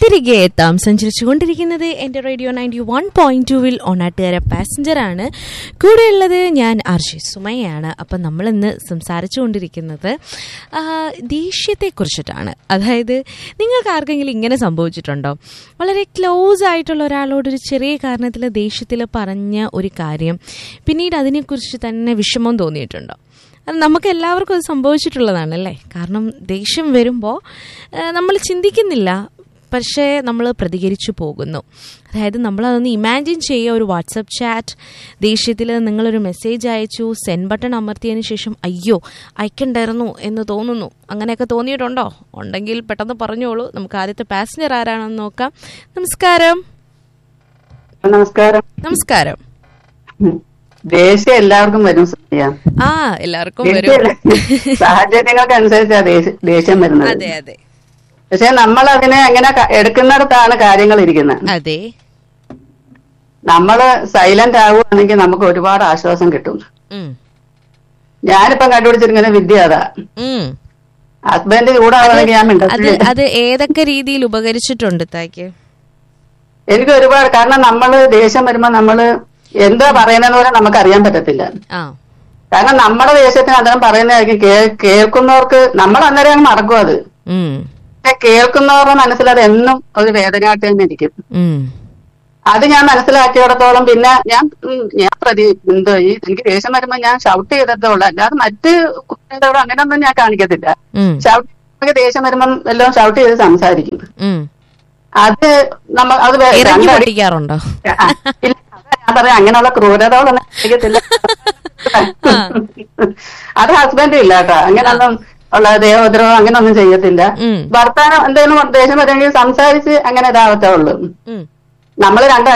തിരികെ എത്താം സഞ്ചരിച്ചുകൊണ്ടിരിക്കുന്നത് എൻ്റെ റേഡിയോ നയൻറ്റി വൺ പോയിന്റ് ടുവിൽ ഓണാട്ടുകാര പാസഞ്ചറാണ് കൂടെയുള്ളത് ഞാൻ ആർഷി സുമയാണ് അപ്പം നമ്മളിന്ന് സംസാരിച്ചു കൊണ്ടിരിക്കുന്നത് ആ, ദേഷ്യത്തെക്കുറിച്ചിട്ടാണ് അതായത് നിങ്ങൾക്ക് ആർക്കെങ്കിലും ഇങ്ങനെ സംഭവിച്ചിട്ടുണ്ടോ വളരെ ക്ലോസ് ആയിട്ടുള്ള ഒരാളോട് ഒരു ചെറിയ കാരണത്തിൽ ദേഷ്യത്തിൽ പറഞ്ഞ ഒരു കാര്യം പിന്നീട് അതിനെക്കുറിച്ച് തന്നെ വിഷമം തോന്നിയിട്ടുണ്ടോ അത് നമുക്ക് എല്ലാവർക്കും അത് സംഭവിച്ചിട്ടുള്ളതാണല്ലേ കാരണം ദേഷ്യം വരുമ്പോൾ നമ്മൾ ചിന്തിക്കുന്നില്ല പക്ഷേ നമ്മൾ പ്രതികരിച്ചു പോകുന്നു അതായത് നമ്മളതൊന്ന് ഇമാജിൻ ചെയ്യുക ഒരു വാട്സപ്പ് ചാറ്റ് ദേഷ്യത്തിൽ നിങ്ങളൊരു മെസ്സേജ് അയച്ചു സെൻഡ് ബട്ടൺ അമർത്തിയതിന് ശേഷം അയ്യോ അയക്കണ്ടായിരുന്നു എന്ന് തോന്നുന്നു അങ്ങനെയൊക്കെ തോന്നിയിട്ടുണ്ടോ ഉണ്ടെങ്കിൽ പെട്ടെന്ന് പറഞ്ഞോളൂ നമുക്ക് ആദ്യത്തെ പാസഞ്ചർ ആരാണെന്ന് നോക്കാം നമസ്കാരം നമസ്കാരം നമസ്കാരം ദേഷ്യം എല്ലാവർക്കും വരും സത്യ ആ എല്ലാവർക്കും വരും സാഹചര്യങ്ങൾക്ക് അനുസരിച്ചാ ദേഷ്യം വരുന്നത് അതെ അതെ പക്ഷെ നമ്മൾ അതിനെ അങ്ങനെ ക- എടുക്കുന്നിടത്താണ് കാര്യങ്ങൾ ഇരിക്കുന്നത് അതെ നമ്മള് സൈലന്റ് ആവുകയാണെങ്കിൽ നമുക്ക് ഒരുപാട് ആശ്വാസം കിട്ടും ഉം, ഞാനിപ്പം കണ്ടുപിടിച്ചിരിക്കുന്ന വിദ്യ അതാ ഉം. ഹസ്ബൻഡ് ചൂടാവുകയാണെങ്കിൽ ഞാൻ അത് മിണ്ടത്തില്ല അത് ഏതൊക്കെ രീതിയിൽ ഉപകരിച്ചിട്ടുണ്ട് തായ്ക്ക് എനിക്ക് ഒരുപാട് കാരണം നമ്മള് ദേഷ്യം വരുമ്പോ നമ്മള് എന്താ പറയുന്നതെന്ന് പോലും നമുക്ക് അറിയാൻ പറ്റത്തില്ല ആ കാരണം നമ്മുടെ ദേഷ്യത്തിന് അദ്ദേഹം പറയുന്നതായിരിക്കും കേ- കേൾക്കുന്നവർക്ക് നമ്മൾ അന്നേരം അങ്ങ് മറക്കും അത് ഉം, പക്ഷെ കേൾക്കുന്നവരുടെ മനസ്സിൽ അത് എന്നും ഒരു വേദനയായിട്ട് തന്നെ ഇരിക്കും ഉം, അത് ഞാൻ മനസ്സിലാക്കിയിടത്തോളം പിന്നെ ഞാൻ ഉം, ഞാൻ പ്രതി എന്തോ ഈ എനിക്ക് ദേഷ്യം വരുമ്പോ ഞാൻ ഷൗട്ട് ചെയ്തിട്ടുള്ളൂ അല്ലാതെ മറ്റ് കുട്ടികളോട് അങ്ങനെയൊന്നും ഞാൻ കാണിക്കത്തില്ല ഉം, ഷൗട്ട് ദേഷ്യം വരുമ്പം എല്ലാം ഷൗട്ട് ചെയ്ത് സംസാരിക്കും ഉം. അത് നമ്മ അത് വേ- ഇറങ്ങി രണ്ടടി- പൊട്ടിക്കാറുണ്ടോ ആ, ഇല്ല, അതാ ഞാൻ പറയാം അങ്ങനെയുള്ള ക്രൂരതകളൊന്നും എനിക്കത്തില്ല അത് ഹസ്ബൻഡ് ഇല്ല കേട്ടോ അങ്ങനെയൊന്നും ഉള്ള ദേഹോദ്രവം അങ്ങനെയൊന്നും ചെയ്യത്തില്ല ഉം, ഭർത്താവ് എന്തെങ്കിലും ദേഷ്യം വരുമെങ്കിൽ സംസാരിച്ച് അങ്ങനെ ഇതാവത്തേ ഉള്ളൂ ഉം. നമ്മൾ രണ്ട്